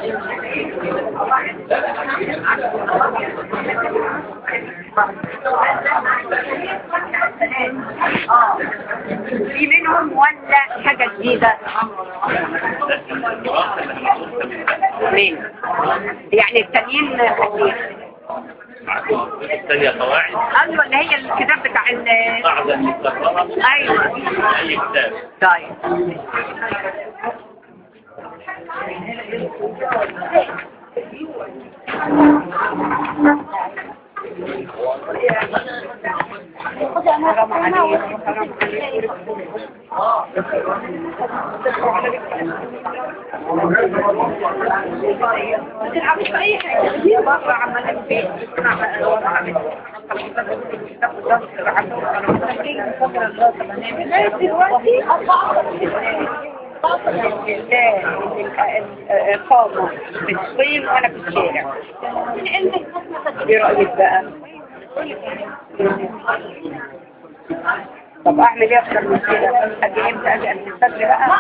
في منهم ولا حاجة جديدة مين يعني التانيين تاريخ الثانية قواعد ايوه اللي هي الكتاب بتاع ال قاعدة مستقرة ايوه أي كتاب طيب حرام عليك حرام عليك ما تلعبش في اي حاجه بره عمال في الإقامة في الصين وأنا في الشارع ايه رأيك بقى؟ طب اعمل ايه اكتر من كده اجي امتى اجي انت الفجر بقى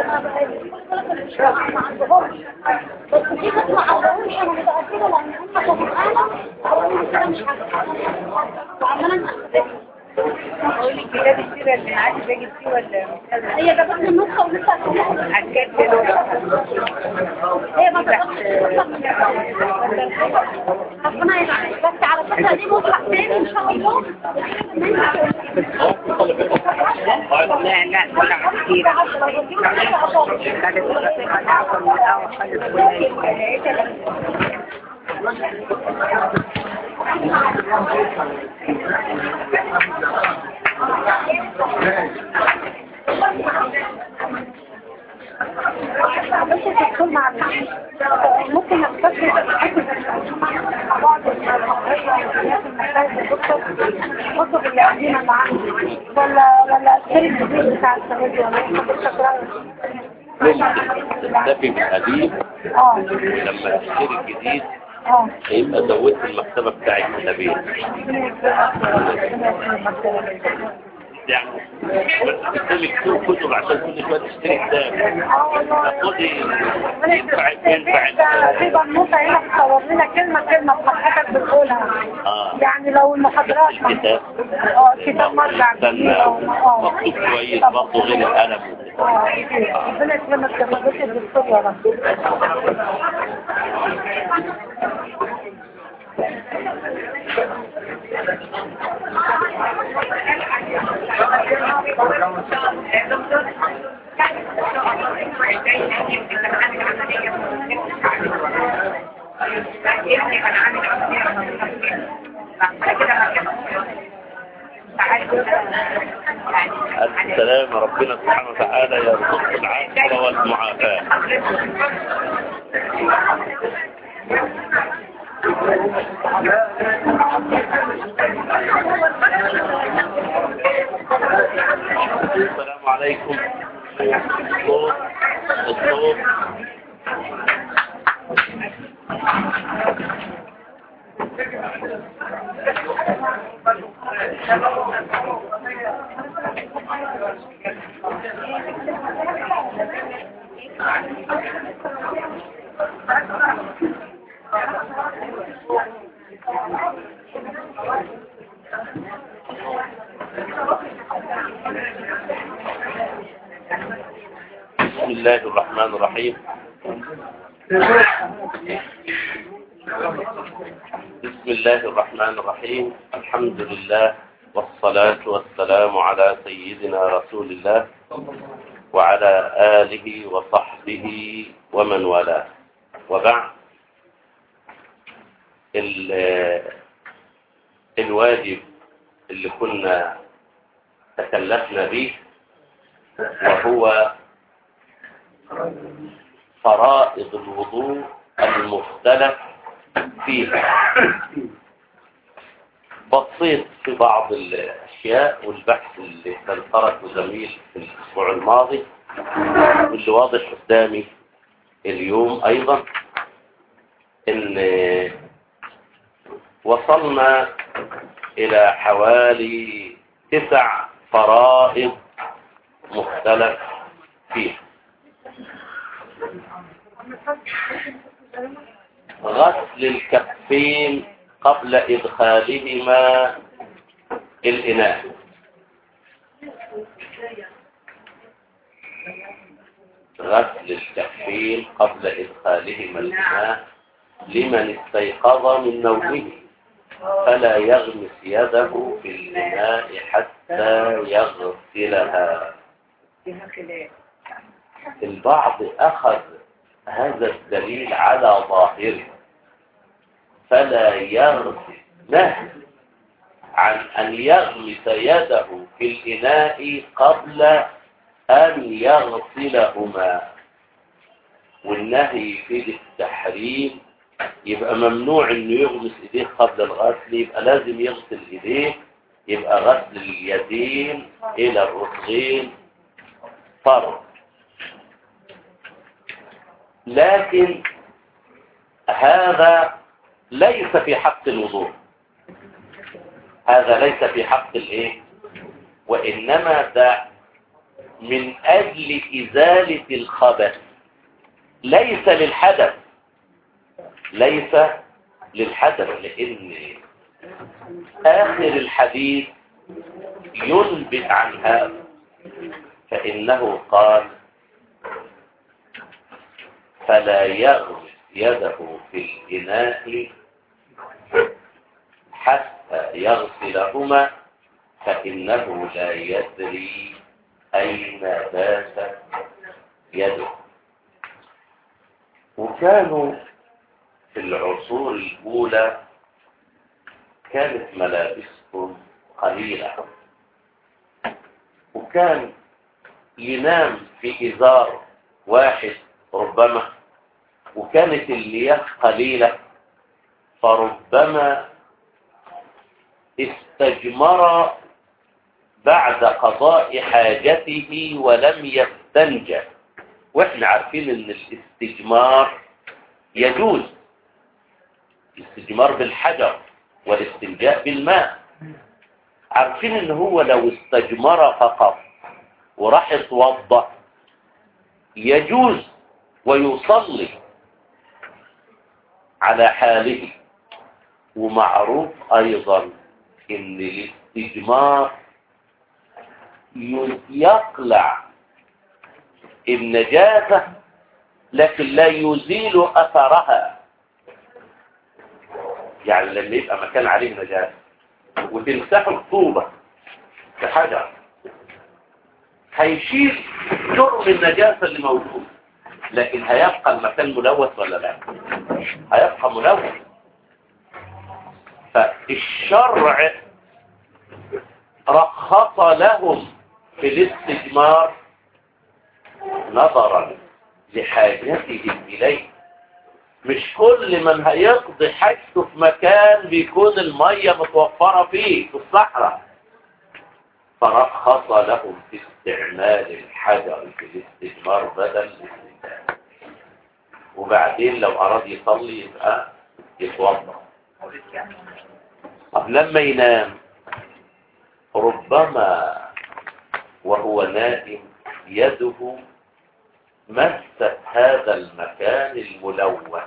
بس في ناس ما عرفوش انا متاكده لان هم كانوا معانا قالوا كده مش وعمالا اقول لك كتاب السيره اللي عادي باجي فيه ولا هي جابت لي النسخه ولسه حكيت له هي ما جابتش ربنا يلعنك بس على فكره دي مصلح تاني ان شاء الله لا لا طلع كتير كانت الرسيمة تعطل من الأول خالص ولا بس تدخل مع ممكن نستفيد مع بعض الكتب اللي قاعدين معانا ولا ولا اشتري الجديد بتاع السنه دي ولا ممكن الكتاب القديم اه لما تشتري الجديد اه هيبقى زودت المكتبة بتاع الكتابين يعني بس تشتري كتب كتب عشان كل شوية تشتري كتاب خدي ينفع ينفع في بنوته هنا بتصور لنا كلمه كلمه بحضرتك بتقولها اه يعني لو المحاضرات الكتاب اه كتاب مرجع استنى جديد أو- اه مكتوب كويس برضه غير القلم اه ربنا يكرمك يا فضيلة الدكتور يا رب ألف سلام ربنا سبحانه وتعالى يرزق العافية والمعافاة السلام عليكم الصوت الصوت بسم الله الرحمن الرحيم بسم الله الرحمن الرحيم الحمد لله والصلاة والسلام على سيدنا رسول الله وعلى آله وصحبه ومن والاه وبعد ال- الواجب اللي كنا تكلفنا به وهو فرائض الوضوء المختلف فيها بصيت في بعض الأشياء والبحث اللي كان تركه زميل في الأسبوع الماضي واللي واضح قدامي اليوم أيضا إن وصلنا إلى حوالي تسع فرائض مختلف فيها غسل الكفين قبل إدخالهما الإناء غسل الكفين قبل إدخالهما الإناء لمن استيقظ من نومه فلا يغمس يده في الإناء حتى يغسلها فيها خلاف البعض أخذ هذا الدليل على ظاهره فلا يغمس نهي عن أن يغمس يده في الإناء قبل أن يغسلهما والنهي في التحريم يبقى ممنوع انه يغمس ايديه قبل الغسل يبقى لازم يغسل ايديه يبقى غسل اليدين الى الركبين فرض لكن هذا ليس في حق الوضوء هذا ليس في حق الايه وانما ده من اجل ازالة الخبث ليس للحدث ليس للحدث لان اخر الحديث ينبئ عن هذا فانه قال فلا يغمس يده في الإناء حتى يغسلهما فإنه لا يدري أين بات يده وكانوا في العصور الأولى كانت ملابسهم قليلة وكان ينام في إزار واحد ربما وكانت المياه قليلة فربما استجمر بعد قضاء حاجته ولم يستنجى واحنا عارفين ان الاستجمار يجوز الاستجمار بالحجر والاستنجاء بالماء عارفين ان هو لو استجمر فقط وراح يتوضا يجوز ويصلي على حاله ومعروف ايضا ان الاستجمار يقلع النجاسة لكن لا يزيل اثرها يعني لما يبقى مكان عليه نجاسة وتمسح الطوبة بحجر هيشيل جرم النجاسة اللي موجود لكن هيبقى المكان ملوث ولا لا هيبقى ملوث فالشرع رخص لهم في الاستجمار نظرا لحاجتهم إليه مش كل من هيقضي حاجته في مكان بيكون المية متوفرة فيه في الصحراء فرخص لهم في استعمال الحجر في الاستجمار بدل الاستجمار وبعدين لو أراد يصلي يبقى يتوضا طب لما ينام ربما وهو نائم يده مست هذا المكان الملون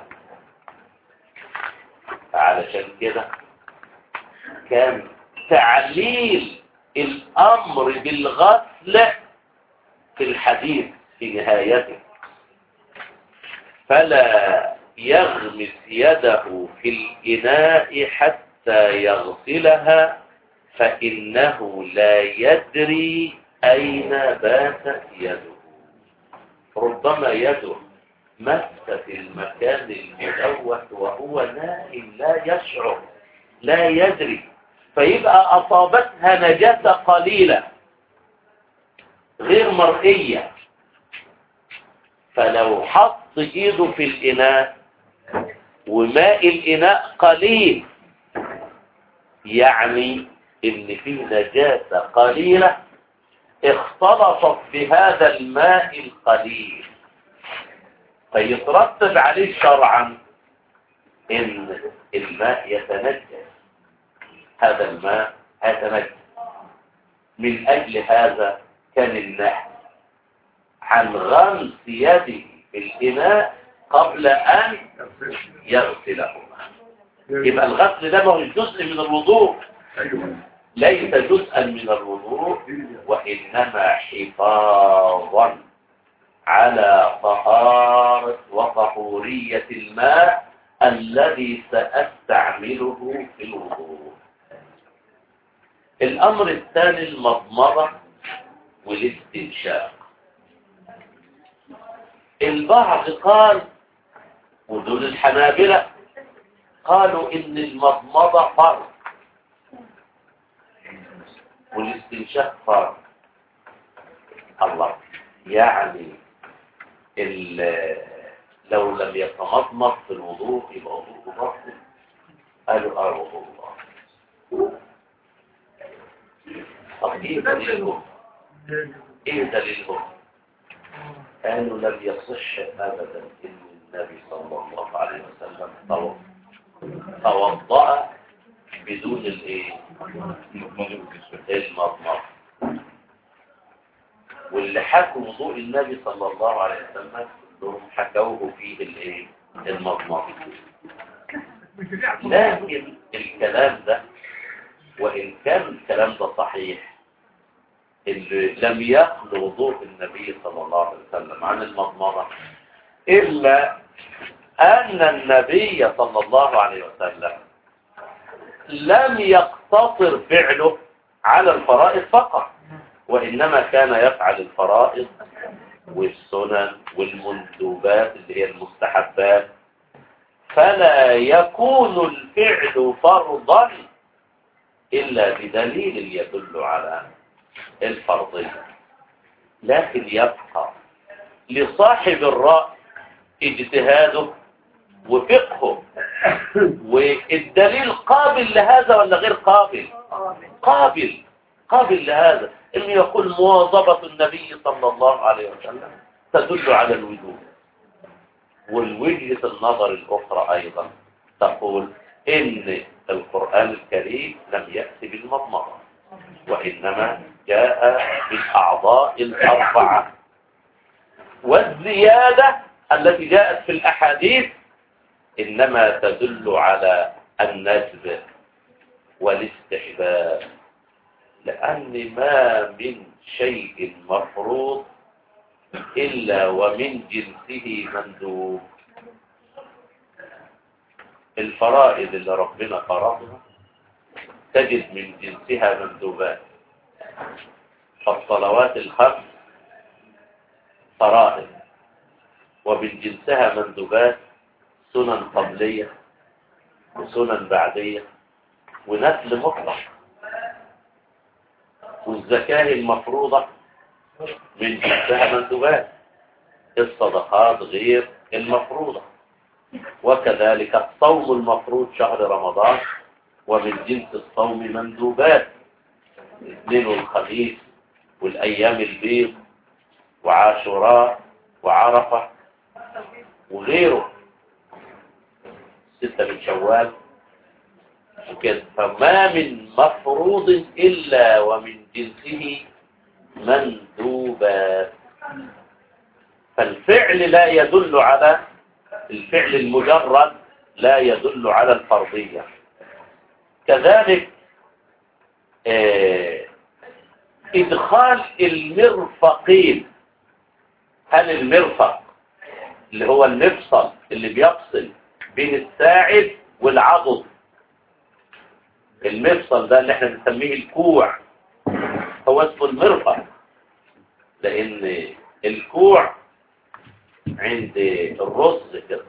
علشان كده كان تعليل الأمر بالغسل في الحديث في نهايته فلا يغمس يده في الإناء حتى يغسلها فإنه لا يدري أين باتت يده ربما يده مست في المكان الملوث وهو نائم لا يشعر لا يدري فيبقى أصابتها نجاسة قليلة غير مرئية فلو حط ايده في الإناء وماء الإناء قليل يعني ان فيه نجاسة قليلة اختلطت بهذا الماء القليل فيترتب عليه شرعا ان الماء يتنجس هذا الماء يتنجس من اجل هذا كان النهي عن غمس يده في الاناء قبل أن يغسلهما يبقى الغسل ده ما هو جزء من الوضوء ايوه ليس جزءا من الوضوء وإنما حفاظا على طهارة وطهورية الماء الذي سأستعمله في الوضوء الأمر الثاني المضمضة والاستنشاق البعض قال ودول الحنابلة قالوا إن المضمضة فرض والاستنشاق فرض الله يعني ال- لو لم يتمضمض في الوضوء يبقى وضوءه باطل قالوا اه وضوء باطل طب ايه دليلهم ايه دليلهم قالوا لم يصح ابدا ان النبي صلى الله عليه وسلم توضا توضا بدون الايه المضمضه واللي حكوا وضوء النبي صلى الله عليه وسلم كلهم حكوه فيه الايه المضمضه لكن الكلام ده وإن كان الكلام ده صحيح اللي لم يخل وضوء النبي صلى الله عليه وسلم عن المضمضة إلا أن النبي صلى الله عليه وسلم لم يقتصر فعله على الفرائض فقط وإنما كان يفعل الفرائض والسنن والمندوبات اللي هي المستحبات فلا يكون الفعل فرضا إلا بدليل يدل على الفرضية لكن يبقى لصاحب الرأي اجتهاده وفقهه والدليل قابل لهذا ولا غير قابل قابل قابل لهذا انه يقول مواظبة النبي صلى الله عليه وسلم تدل على الوجوب والوجهة النظر الأخرى أيضا تقول إن القرآن الكريم لم يأتي بالمضمضة وإنما جاء بالأعضاء الأربعة والزيادة التي جاءت في الأحاديث إنما تدل على النسب والاستحباب لأن ما من شيء مفروض إلا ومن جنسه مندوب الفرائض اللي ربنا فرضها تجد من جنسها مندوبات فالصلوات الخمس فرائض ومن جنسها مندوبات سنن قبلية وسنن بعدية ونسل مطلق والزكاة المفروضة من جنسها مندوبات الصدقات غير المفروضة وكذلك الصوم المفروض شهر رمضان ومن جنس الصوم مندوبات الاثنين والخميس والأيام البيض وعاشوراء وعرفة وغيره ستة من شوال وكده فما من مفروض إلا ومن جنسه مندوبات فالفعل لا يدل على الفعل المجرد لا يدل على الفرضية كذلك آه، إدخال المرفقين هل المرفق اللي هو المفصل اللي بيفصل بين الساعد والعضد المفصل ده اللي احنا بنسميه الكوع هو اسمه المرفق لأن الكوع عند الرز كده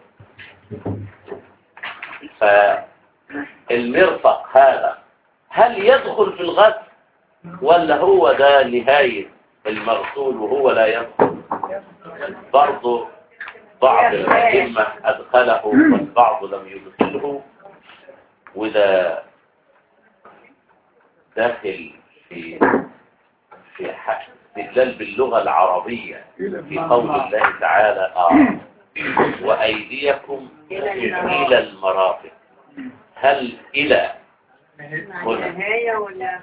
فالمرفق هذا هل يدخل في الغسل ولا هو ده نهاية المغسول وهو لا يدخل برضه بعض الأئمة أدخله والبعض لم يدخله وده داخل في في حق استدلال باللغة العربية في قول الله تعالى آه وأيديكم إلى المرافق هل إلى هنا النهاية ولا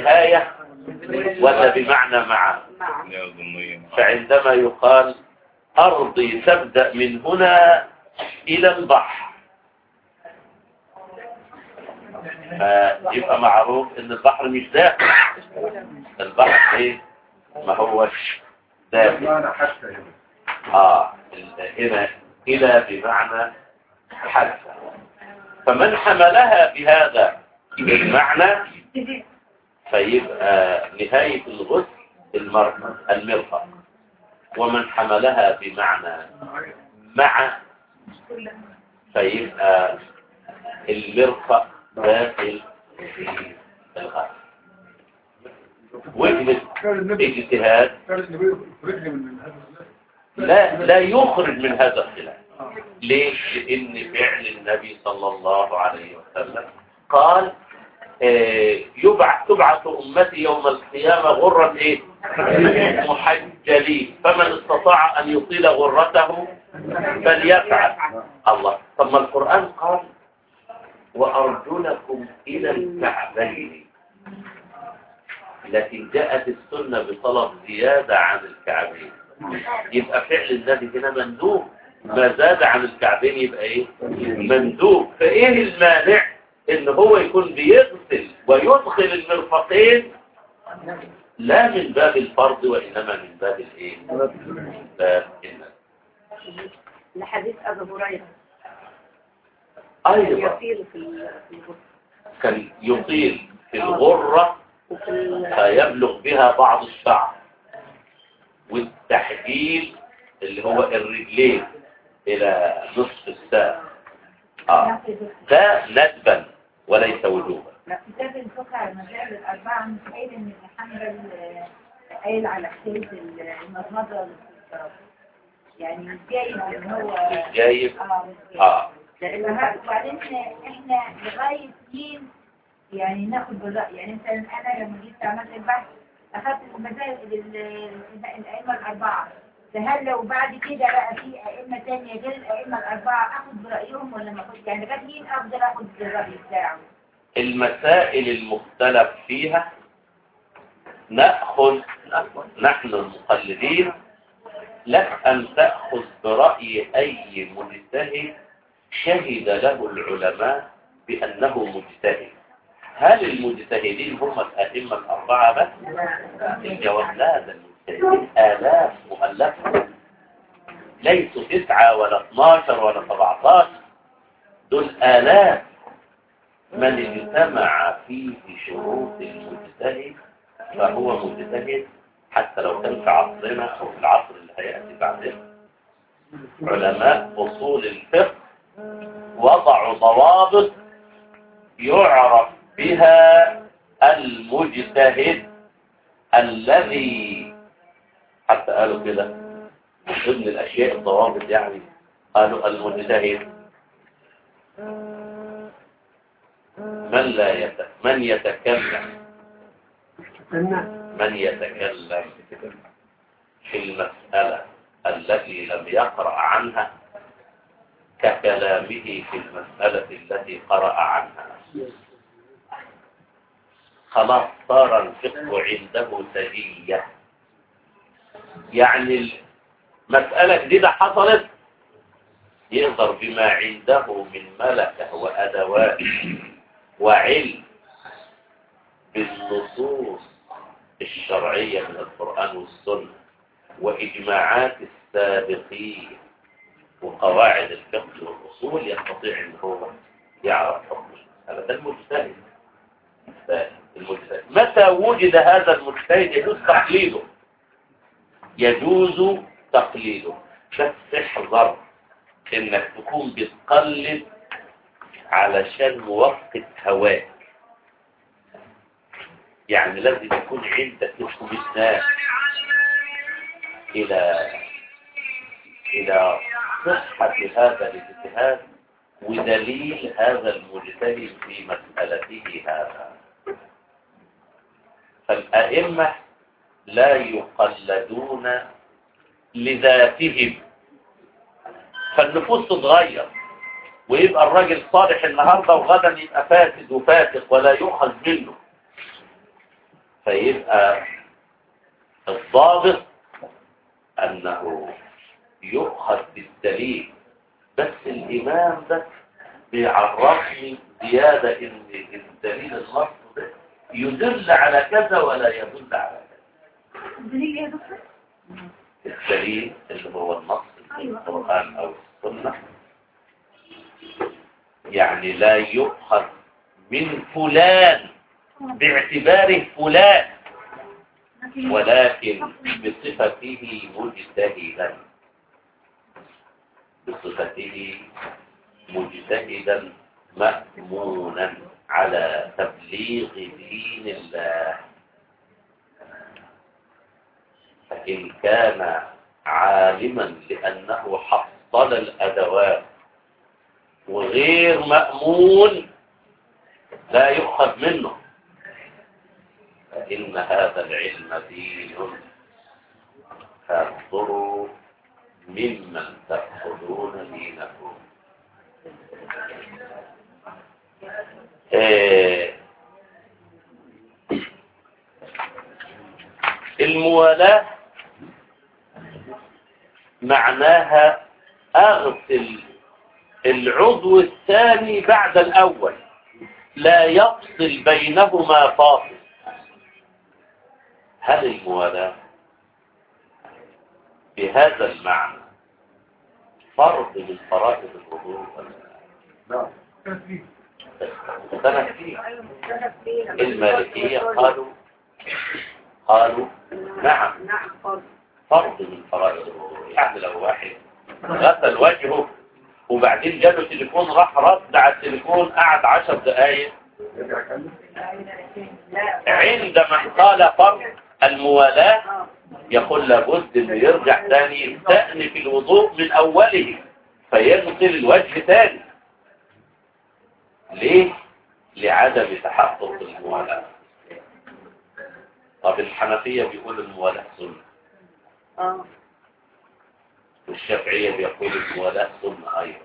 للنهاية ولا بمعنى مع مع لا ضمنية فعندما يقال أرضي تبدأ من هنا إلى البحر فيبقى معروف ان البحر مش داخل البحر ايه ما هوش داخل معنى حتى هنا اه هنا الى بمعنى حتى فمن حملها بهذا المعنى فيبقى نهاية الغسل المرفق المرفق ومن حملها بمعنى مع فيبقى المرفق داخل في الغسل وجهة كان النبي اجتهاد كان النبي يخرجني من هذا الخلاف. لا لا يخرج من هذا الخلاف ليش لان فعل النبي صلى الله عليه وسلم قال آه، يبعث تبعث امتي يوم القيامه غرة ايه محجلين فمن استطاع ان يطيل غرته فليفعل الله طب ما القران قال وارجلكم الى الكعبين لكن جاءت السنه بطلب زياده عن الكعبين يبقى فعل النبي هنا مندوب ما زاد عن الكعبين يبقى ايه مندوب فايه المانع ان هو يكون بيغسل ويدخل المرفقين لا من باب الفرض وانما من باب الايه من باب النبي لحديث أبو هريرة ايضا يطير في ال- في الغسل كان يطيل في الغره وفي ال- فيبلغ بها بعض الشعر والتحجيل اللي هو الرجلين الى نصف الساق اه ده ندبا وليس وجوبا كتاب الفقه على المذاهب الأربعة متخيل إن الحنبل آه، قايل على حكاية المضمضة والاستنشاق. يعني مش جايز إن هو مش جايب اه مش جايز. اه لأن وبعدين إحنا لغاية مين يعني ناخد بالرأي يعني مثلا أنا لما جيت عملت البحث أخذت المذاهب ال- ال- الأئمة الأربعة فهل لو بعد كده بقى في أئمة تانية غير الأئمة الأربعة أخد برأيهم ولا ما أخدش يعني لغاية مين أفضل أخد بالرأي بتاعه؟ المسائل المختلف فيها نأخذ نحن المقلدين لك أن تأخذ برأي أي مجتهد شهد له العلماء بأنه مجتهد هل المجتهدين هم الأئمة الأربعة بس؟ الجواب لا ده المجتهدين آلاف مؤلفة ليسوا تسعة ولا 12 ولا 17 دول آلاف من اجتمع فيه شروط المجتهد فهو مجتهد حتى لو كان في عصرنا أو في العصر اللي هيأتي بعدنا علماء أصول الفقه وضعوا ضوابط يعرف بها المجتهد الذي حتى قالوا كده من ضمن الأشياء الضوابط يعني قالوا المجتهد من لا يت... من يتكلم من يتكلم في المسألة التي لم يقرأ عنها ككلامه في المسألة التي قرأ عنها خلاص صار الفقه عنده سجية يعني المسألة جديدة حصلت يقدر بما عنده من ملكة وأدوات وعلم بالنصوص الشرعية من القرآن والسنة وإجماعات السابقين وقواعد الفقه والأصول يستطيع أن هو يعرف حكم هذا ده المجتهد ده المجتهد متى وجد هذا المجتهد يجوز تقليده يجوز تقليده بس احذر انك تكون بتقلد علشان موافقة هواك يعني لازم يكون عندك اطمئنان إلى إلى صحة هذا الاجتهاد ودليل هذا المجتهد في مسألته هذا فالأئمة لا يقلدون لذاتهم فالنفوس تتغير ويبقى الراجل صالح النهاردة وغدا يبقى فاسد وفاسق ولا يؤخذ منه فيبقى الضابط أنه يؤخذ بالدليل بس الإمام ده بيعرفني زيادة إن الدليل النص ده يدل على كذا ولا يدل على كذا الدليل ايه يا دكتور؟ الدليل اللي هو النص في القرآن أو السنة يعني لا يؤخذ من فلان باعتباره فلان ولكن بصفته مجتهدا بصفته مجتهدا مأمونا على تبليغ دين الله فإن كان عالما لأنه حصل الأدوات وغير مأمون لا يؤخذ منه فإن هذا العلم دين فانظروا ممن تأخذون دينكم آه، الموالاة معناها أغسل العضو الثاني بعد الأول لا يفصل بينهما فاصل هل الموالاة بهذا المعنى فرض من فرائض الوضوء ولا لا؟ نعم تسليم اختلف فيه المالكية قالوا قالوا نعم نعم فرض فرض من فرائض الوضوء يعني لو واحد غسل وجهه وبعدين جاله تليفون راح رد على التليفون قعد عشر دقايق يرجع يكمل عندما قال فرض الموالاة يقول لابد انه يرجع تاني يستأنف الوضوء من اوله فيغسل الوجه تاني ليه؟ لعدم تحقق الموالاة طب الحنفية بيقول الموالاة سنة اه والشافعية بيقول الموالاة سنة أيضا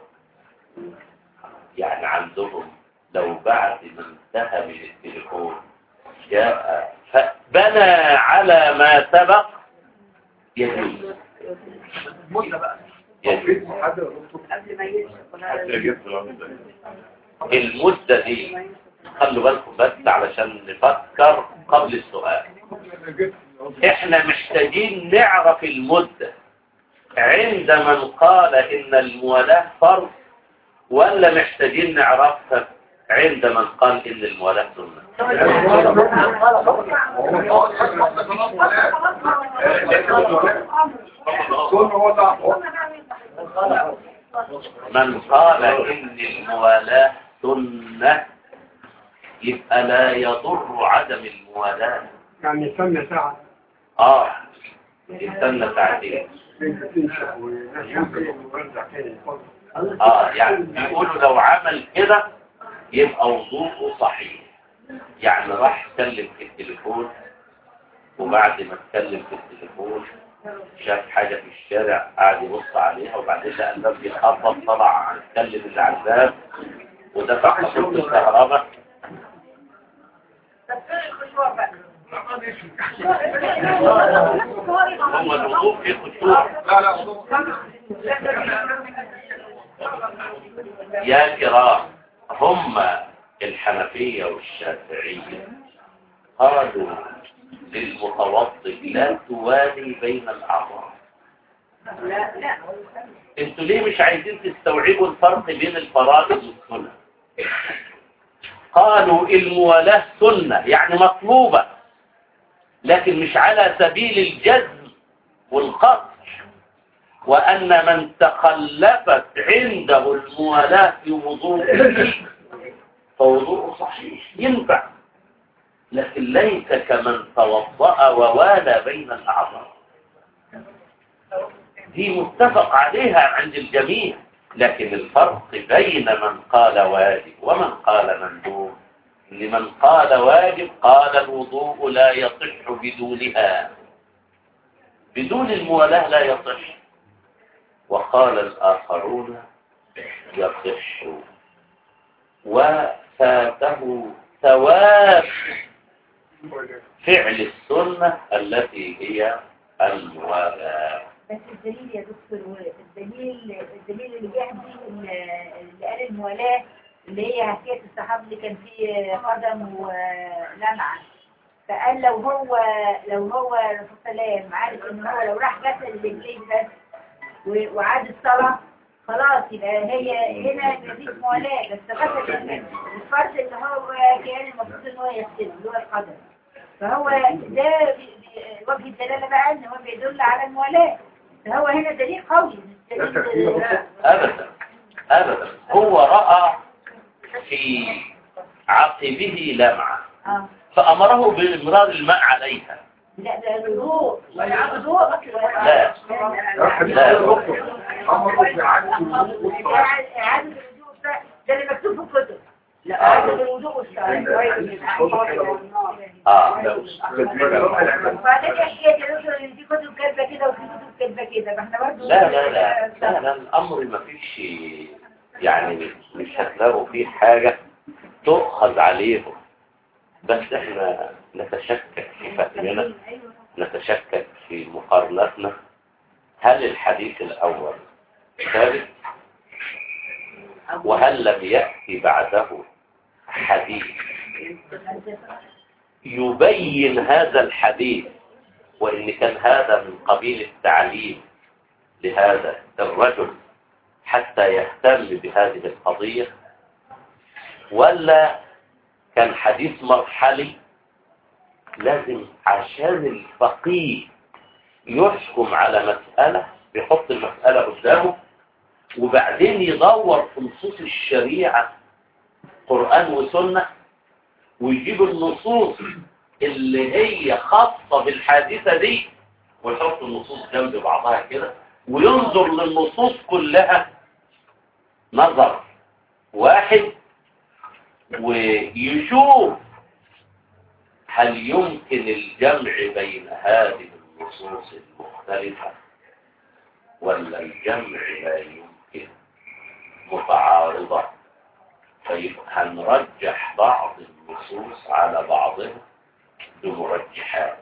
يعني عندهم لو بعد ما انتهى من التليفون جاء فبنى على ما سبق يجوز مدة بقى يجوز بيت محدد يا دكتور قبل ما يدخل المدة دي خلوا بالكم بس علشان نفكر قبل السؤال احنا محتاجين نعرف المدة عند من قال ان الموالاة فرض ولا محتاجين نعرفها عند من قال ان الموالاة سنة هو ضعف من قال ان الموالاة سنة يبقى لا يضر عدم الموالاة يعني يستنى ساعة اه يستنى ساعتين تنشأ ويرجع تاني اه يعني بيقولوا لو عمل كده يبقى وضوءه صحيح يعني راح اتكلم في التليفون وبعد ما اتكلم في التليفون شاف حاجة في الشارع قاعد يبص عليها وبعدين لقى الباب بيخبط طلع اتكلم اللي على الباب ودفع خطوط الكهرباء هو الوضوء فيه خشوع لا لا يا كرام هم الحنفية والشافعية قالوا للمتوضئ لا توالي بين الأعضاء لا لا انتوا ليه مش عايزين تستوعبوا الفرق بين الفرائض والسنة قالوا الموالاة سنة يعني مطلوبة لكن مش على سبيل الجزم والقطع وأن من تخلفت عنده الموالاة في وضوءه فوضوءه صحيح ينفع لكن ليس كمن توضأ ووالى بين الأعضاء دي متفق عليها عند الجميع لكن الفرق بين من قال واجب ومن قال مندوب لمن قال واجب قال الوضوء لا يصح بدونها بدون الموالاة لا يصح وقال الآخرون يصح وفاته ثواب فعل السنة التي هي الموالاة بس الدليل يا دكتور الدليل الدليل اللي جه فيه ال- اللي قال الموالاة اللي هي حكاية الصحابي اللي كان فيه قدم ولمعة فقال لو هو لو هو الرسول صلى الله عليه وسلم عارف ان هو لو راح غسل الرجلين بس و- وعاد الصلاة خلاص يبقى هي هنا مفيش موالاة بس غسل الرجلين. الفرد اللي هو كان المفروض ان هو يغسله اللي هو القدم فهو ده بي- بي- وجه الدلالة بقى ان هو بيدل على الموالاة فهو هنا دليل قوي مش ده دليل- تكفير بسيط. أبدا أبدا هو رأى في عقبه لمعة اه فأمره بإمرار الماء عليها لا ده الوضوء والوضوء لا. ده حديث لا. يا دكتور أمر بإعادة الوضوء والصلاة. إعادة الوضوء ده ده اللي مكتوب في الكتب لا إعادة الوضوء والصلاة آه وبعدين حكاية الأسرة اللي في كتب كاتبة كده وفي كتب كاتبة كده ما احنا برضه لا لا لا لا, لا الأمر ما فيش يعني مش هتلاقوا فيه حاجة تؤخذ عليهم بس احنا نتشكك في فهمنا نتشكك في مقارنتنا هل الحديث الأول ثابت وهل لم يأتي بعده حديث يبين هذا الحديث وإن كان هذا من قبيل التعليم لهذا الرجل حتى يهتم بهذه القضية ولا كان حديث مرحلي لازم عشان الفقيه يحكم على مسألة بيحط المسألة قدامه وبعدين يدور في نصوص الشريعة قرآن وسنة ويجيب النصوص اللي هي خاصة بالحادثة دي ويحط النصوص جنب بعضها كده وينظر للنصوص كلها نظر واحد ويشوف هل يمكن الجمع بين هذه النصوص المختلفة ولا الجمع لا يمكن متعارضة فيبقى هنرجح بعض النصوص على بعضها بمرجحات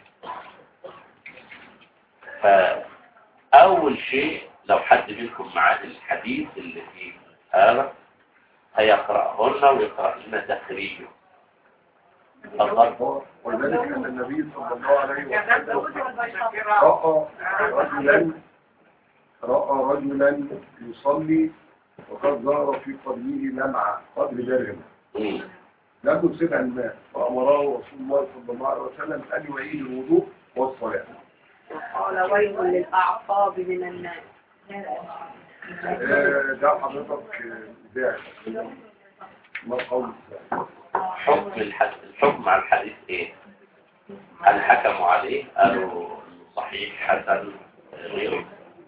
فأول شيء لو حد منكم معاه الحديث اللي فيه هذا هيقرأهن ويقرأ لنا تخريجه تفضل ولذلك أن النبي صلى الله عليه وسلم رأى رجلا رأى رجلا يصلي وقد ظهر في قدمه لمعة قدر درهم مم. لم يصيبها الماء فأمره رسول الله صلى الله عليه وسلم أن يعيد الوضوء والصلاة قال ويل للأعقاب من الناس آه، ده حضرتك آه، داعي ما قول حكم الحديث الحكم على الحديث ايه هل حكموا عليه قالوا إنه صحيح حسن غيره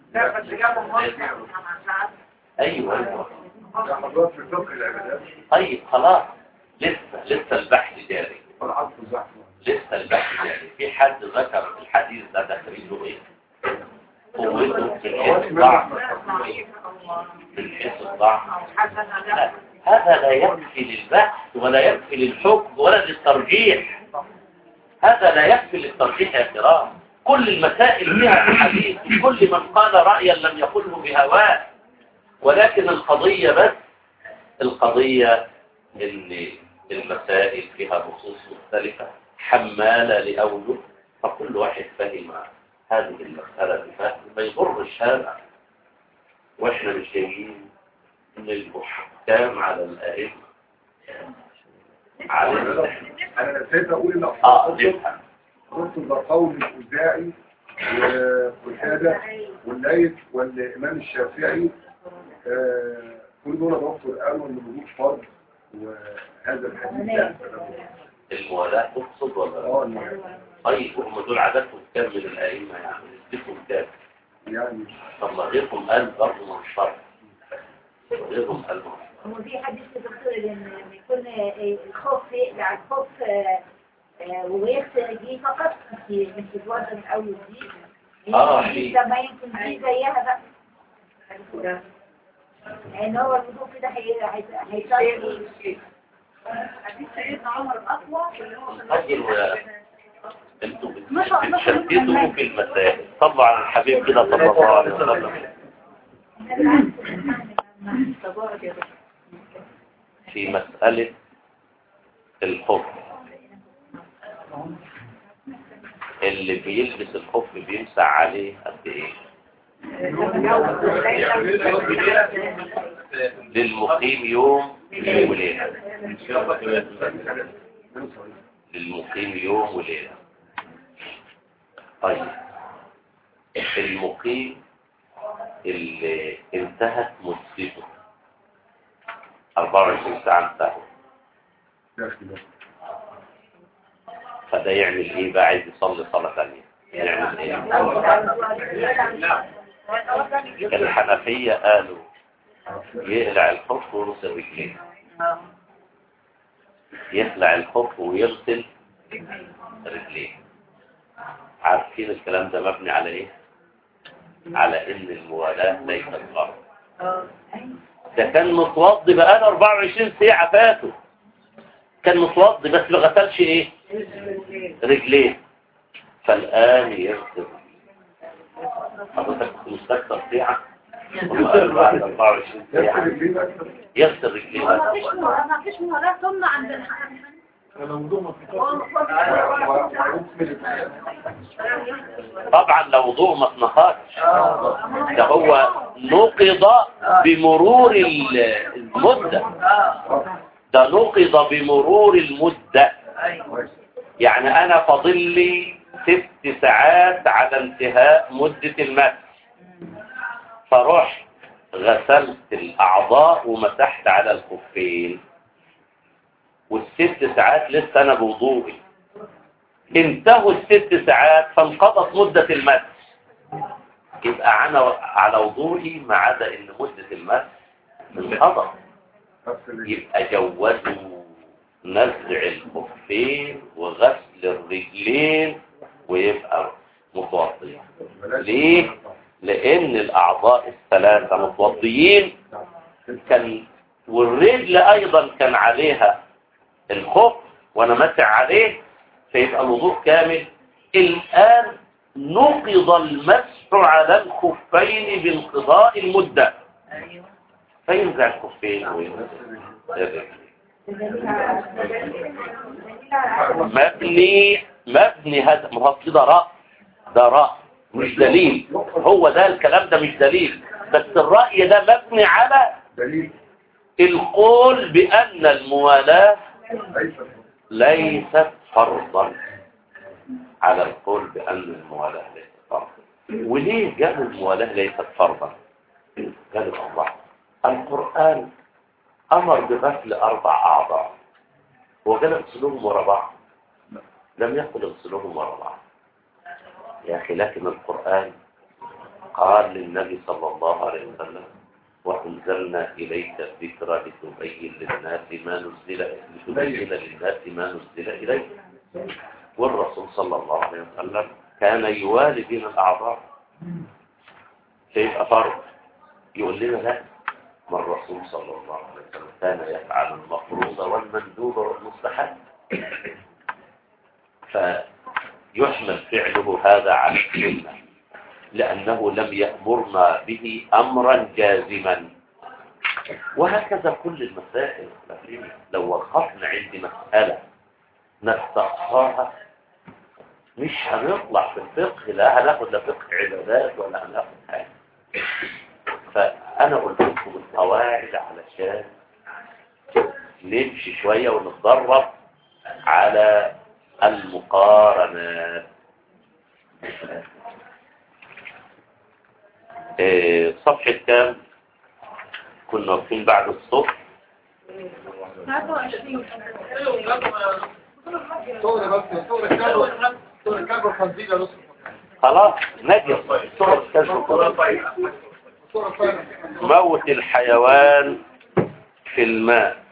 ايوه ايوه ده حضرتك في فقه العبادات طيب خلاص لسه لسه البحث جاري والعطف زحمة لسه البحث جاري في حد ذكر الحديث ده تخريجه ايه قوته في الحس الضعف في الحس الضعف لا هذا لا يكفي للبحث ولا يكفي للحكم ولا للترجيح هذا لا يكفي للترجيح يا كرام كل المسائل فيها حديث كل من قال رأيا لم يقله بهواه ولكن القضية بس القضية اللي المسائل فيها نصوص مختلفة حمالة لأوله فكل واحد فهم هذه المسألة بفهم ما يضرش هذا واحنا مش جايين للحكام على الأئمة على أنا نسيت أقول إن اه أفضل نفهم قلت ده قول الأوزاعي وقتادة والليث والإمام الشافعي آه، كل دول دكتور قالوا إن الوجود فرض وهذا الحديث لا الموالاة تقصد ولا لا؟ اه إنه طيب وهم دول عددهم كام من الأئمة يعني نسبتهم كام؟ يعني طب ما غيرهم قال برضه مش شرط غيرهم قال مش شرط. هو في حديث يا دكتور ان لما يكون آه، الخوف يقلع الخوف آه، آه، ويغسل رجليه فقط مش مش يتوضا من اول وجديد آه، دي في. طب ما يمكن دي زيها بقى لان هو الوضوء كده هي- هي- هيصلي حديث سيدنا عمر الأقوى اللي هو طيب و- انتوا بت- بتشددوا في المسائل صلوا على الحبيب كده صلى الله عليه وسلم في مسألة الخف اللي بيلبس الخف بيمسح عليه قد ايه للمقيم يوم وليلة للمقيم يوم وليلة طيب المقيم اللي انتهت مدته 24 ساعة انتهت فده يعمل ايه بقى عايز يصلي صلاة ثانية يعمل ايه الحنفية قالوا يقلع الخف ويغسل رجليه يخلع الخف ويغسل رجليه عارفين الكلام ده مبني على ايه على ان الموالاة ليست فرض ده كان متوضي بقاله 24 ساعة فاتوا كان متوضي بس ما غسلش ايه رجليه فالآن يغسل حضرتك كنت مستكثر ساعة والله بعد 24 ساعة يغسل رجليه ما فيش ما فيش مهارات ثم عند الحنفية طبعا لو وضوء ما اتنخرش ده هو نقض بمرور ال- المدة ده نقض بمرور المدة يعني انا فاضل لي ست ساعات على انتهاء مدة المسح فرحت غسلت الاعضاء ومسحت على الخفين والست ساعات لسه انا بوضوئي انتهوا الست ساعات فانقضت مدة المسح يبقى انا على وضوئي ما عدا ان مدة المسح انقضت يبقى جوزوا نزع الخفين وغسل الرجلين ويبقى متوضي ليه؟ لان الاعضاء الثلاثة متوضيين كان والرجل ايضا كان عليها الخف وانا ماسع عليه فيبقى الوضوء كامل الان نقض المسح على الخفين بانقضاء المدة فينزع الخفين وينزع الرجل مبني مبني هذا ما هو ده رأي ده رأي مش دليل هو ده الكلام ده مش دليل بس الرأي ده مبني على دليل القول بأن الموالاة ليس ليست فرضا على القول بأن الموالاة ليست فرضا وليه قال الموالاة ليست فرضا قال الله القرآن أمر بغسل أربع أعضاء وقال اغسلوهم ورا بعض لم يقل اغسلوهم ورا بعض يا أخي لكن القرآن قال للنبي صلى الله عليه وسلم وأنزلنا إليك الذكر لتبين للناس ما نزل لتبين للناس ما نزل إليك والرسول صلى الله عليه وسلم كان يوالي بين الأعضاء فيبقى فرض يقول لنا لا ما الرسول صلى الله عليه وسلم كان يفعل المفروض والمندوب والمستحب فيحمل فعله هذا على السنة لأنه لم يأمرنا به أمرا جازما وهكذا كل المسائل لو وقفنا عند مسألة نستقصاها مش هنطلع في الفقه لا هناخد لا فقه عبادات ولا هناخد حاجة فأنا قلت لكم القواعد علشان نمشي شوية ونتدرب على المقارنات إيه، صفحة كام كنا واقفين بعد الصبح صور بس صور الكلب صور الكلب الخنزير نص خلاص نجد صورة كذا صور الفارس موت الحيوان في الماء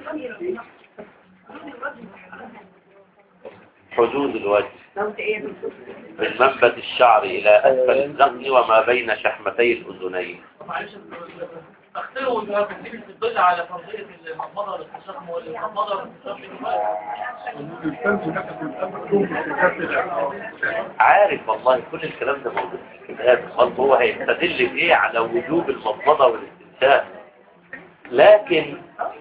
حدود الوجه من منبت الشعر إلى أسفل الذقن وما بين شحمتي الأذنين معلش اختلوا وانت هتكتبي في الضلع على فرضية المضمضة والاستشاق والمضمضة والاستشاق الإنسان نفسه الأمر يوم في كتاب عارف والله كل الكلام ده موجود في طب هو هيستدل بايه على وجوب المضمضة والاستنشاق لكن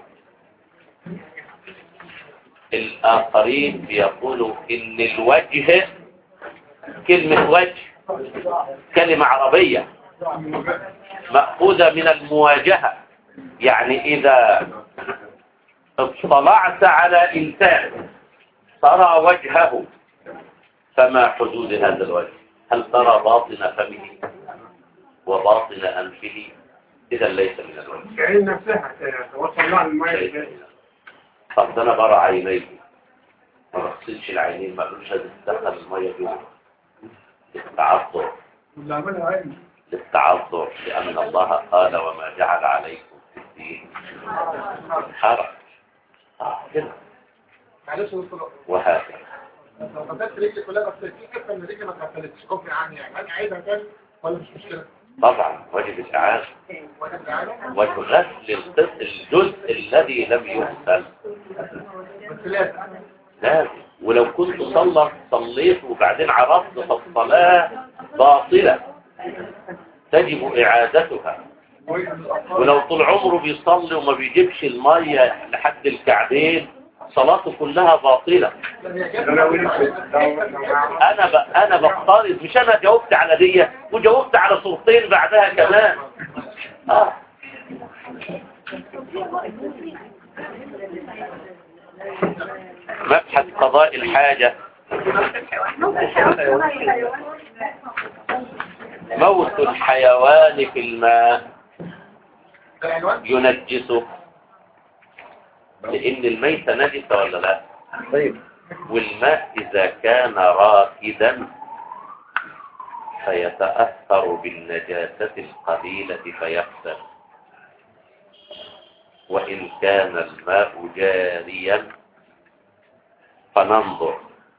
الآخرين بيقولوا إن الوجه كلمة وجه كلمة عربية مأخوذة من المواجهة يعني إذا اطلعت على إنسان ترى وجهه فما حدود هذا الوجه هل ترى باطن فمه وباطن أنفه إذا ليس من الوجه كأن نفسها توصل لها المية طب ده انا برى عينيه ما بغسلش العينين ما بقولش هتدخل الميه جوه للتعذر واللي عملها عين للتعذر لان الله قال وما جعل عليكم في الدين من حرج آه كده معلش يا دكتور وهكذا لو غسلت رجلي كلها بس في حته من رجلي ما اتغسلتش كفي عني يعني انا عايزها تاني ولا مش مشكله؟ طبعا واجب الإعادة واجب العالم وغسل القسط الجزء الذي لم يغسل بس لازم لازم ولو كنت صلت صليت وبعدين عرفت فالصلاة باطلة تجب إعادتها ولو طول عمره بيصلي وما بيجيبش المية لحد الكعبين صلاته كلها باطلة انا ب... انا بفترض مش انا جاوبت على دي وجاوبت على صورتين بعدها كمان اه مبحث قضاء الحاجة موت الحيوان في الماء ينجسه لان الميت نجسة ولا لا طيب والماء إذا كان راكدا فيتأثر بالنجاسة القليلة فيخسر وإن كان الماء جاريا فننظر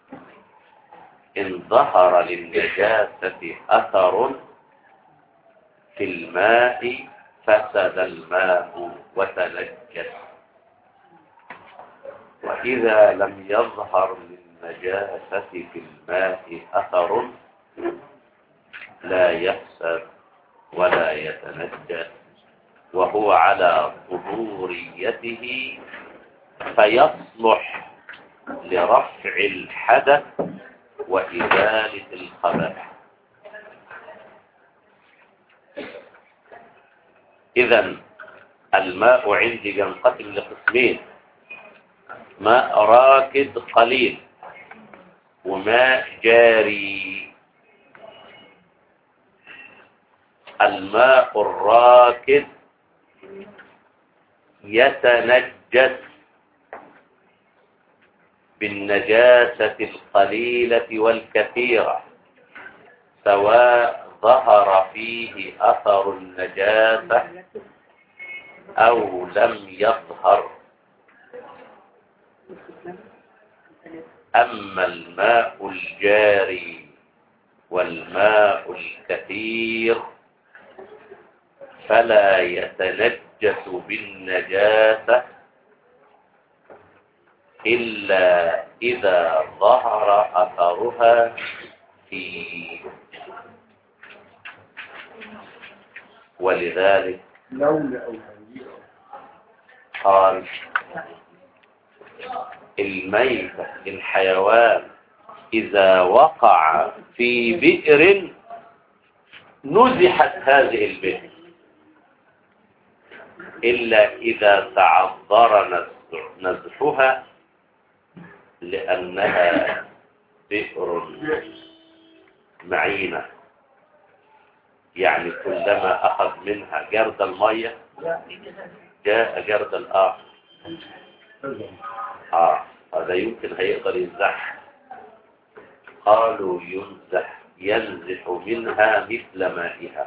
إن ظهر للنجاسة أثر في الماء فسد الماء وتنجس وإذا لم يظهر للنجاسة في الماء أثر لا يخسر ولا يتنجس وهو على طهوريته فيصلح لرفع الحدث وإزالة الخبث إذا الماء عندي ينقسم لقسمين ماء راكد قليل وماء جاري الماء الراكد يتنجس بالنجاسة القليلة والكثيرة سواء ظهر فيه أثر النجاسة أو لم يظهر أما الماء الجاري والماء الكثير فلا يتنجس بالنجاسة إلا إذا ظهر أثرها فيه ولذلك لولا أو هنجيء قال الميتة الحيوان إذا وقع في بئر نزحت هذه البئر إلا إذا تعذر نزح- نزحها لأنها بئر معينة يعني كلما أخذ منها جرد المية جاء جرد الآخر آه هذا يمكن هيقدر ينزح قالوا ينزح ينزح منها مثل مائها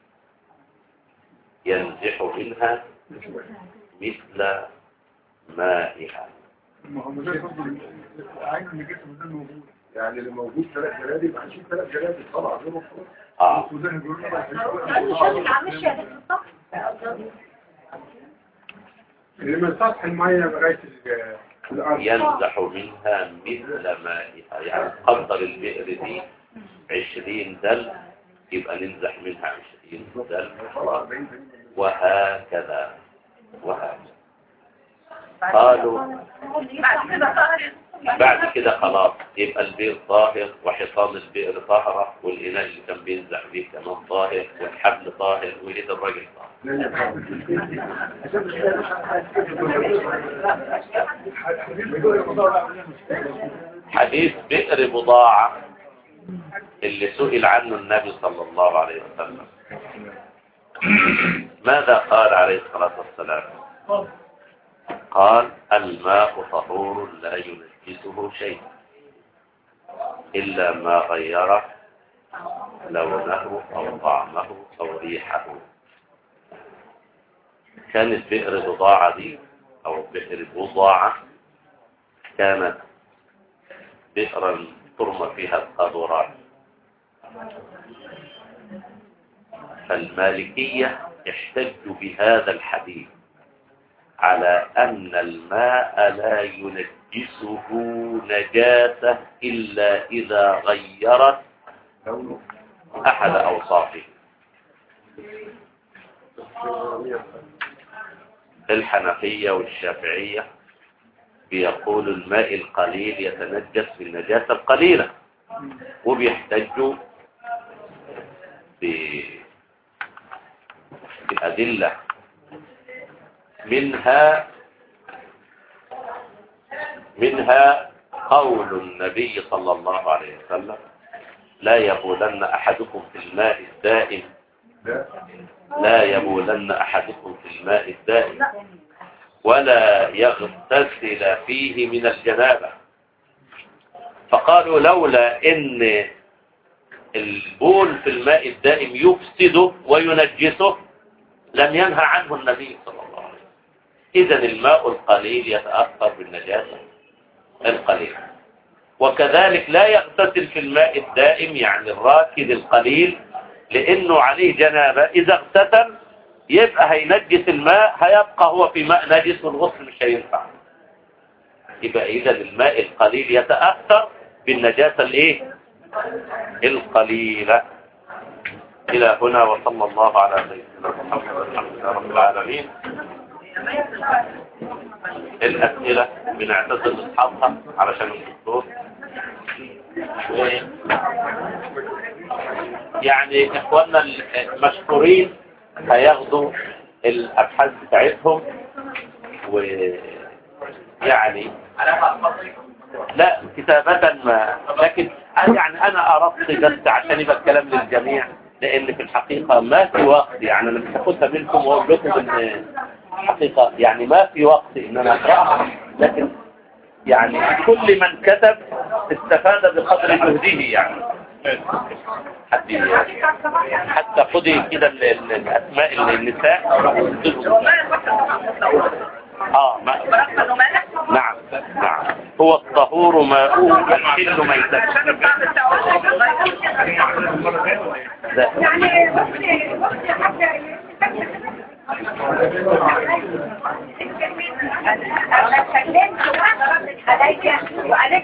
ينزح منها مثل مائها ما هو مجال برضه عين الجسم ده موجود يعني اللي موجود ثلاث جراد يبقى هنشوف ثلاث جراد طبعا غير مفروض آه وده بيقول لنا معلش يا دكتور اللي من سطح المية لغاية ال- الأرض ينزح منها مثل مائها يعني قدر البئر دي عشرين دل يبقى ننزح منها عشرين ذل طلع 40 وهكذا وهكذا قالوا بعد كده طاهر بعد كده خلاص يبقى البئر طاهر وحصان البئر طاهرة والإناء اللي كان بينزع بيه كمان طاهر والحبل طاهر وإيد الراجل طاهر حديث بئر بضاعة اللي سئل عنه النبي صلى الله عليه وسلم ماذا قال عليه الصلاة والسلام قال الماء طهور لا ينجسه شيء إلا ما غيره لونه أو طعمه أو ريحه كانت بئر بضاعة دي أو بئر بضاعة كانت بئرا ترمى فيها القاذورات فالمالكية احتجوا بهذا الحديث على أن الماء لا ينجسه نجاسة إلا إذا غيرت أحد أوصافه الحنفية والشافعية بيقول الماء القليل يتنجس بالنجاسة القليلة وبيحتجوا ب- بأدلة منها منها قول النبي صلى الله عليه وسلم لا يبولن أحدكم في الماء الدائم لا يبولن أحدكم في الماء الدائم ولا يغتسل فيه من الجنابة فقالوا لولا ان البول في الماء الدائم يفسده وينجسه لم ينهى عنه النبي صلى الله عليه وسلم اذا الماء القليل يتأثر بالنجاسة القليلة وكذلك لا يغتسل في الماء الدائم يعني الراكد القليل لانه عليه جنابة اذا اغتسل يبقى هينجس الماء هيبقى هو في ماء نجس والغسل مش هينفع يبقى اذا الماء القليل يتأثر بالنجاسة الايه القليلة الى هنا وصلى الله على سيدنا محمد والحمد لله رب العالمين الاسئلة بنعتذر لاصحابها علشان الدكتور و- يعني اخواننا المشكورين هياخدوا الابحاث بتاعتهم ويعني لا كتابة ما لكن يعني انا اردت بس عشان يبقى الكلام للجميع لان في الحقيقة ما في وقت يعني انا مش هاخدها منكم واقول لكم ان الحقيقة يعني ما في وقت ان انا اقراها لكن يعني كل من كتب استفاد بقدر جهده يعني حد حتى خدي كده ال- ال- الاسماء النساء اه ما نعم نعم هو الطهور ماؤه الحل ميتته لا يعني وقتي وقتي حتى أنا اتكلمت وردت عليا وقالت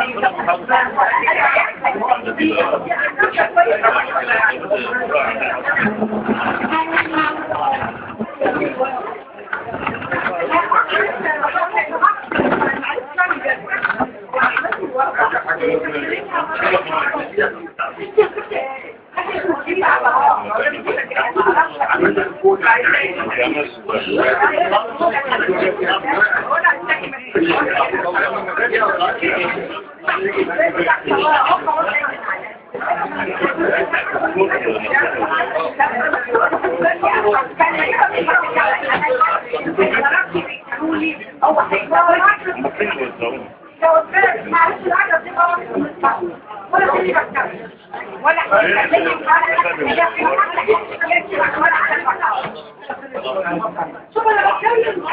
شوف انا بتكلم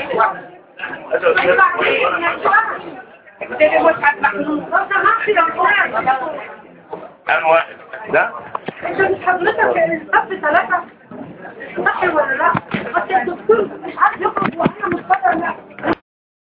ده مش هتمحمود انت ماشي لو كان واحد ده انت مش حضرتك الصف ثلاثة صح ولا لا؟ بس الدكتور مش عارف يخرج وانا مش قادر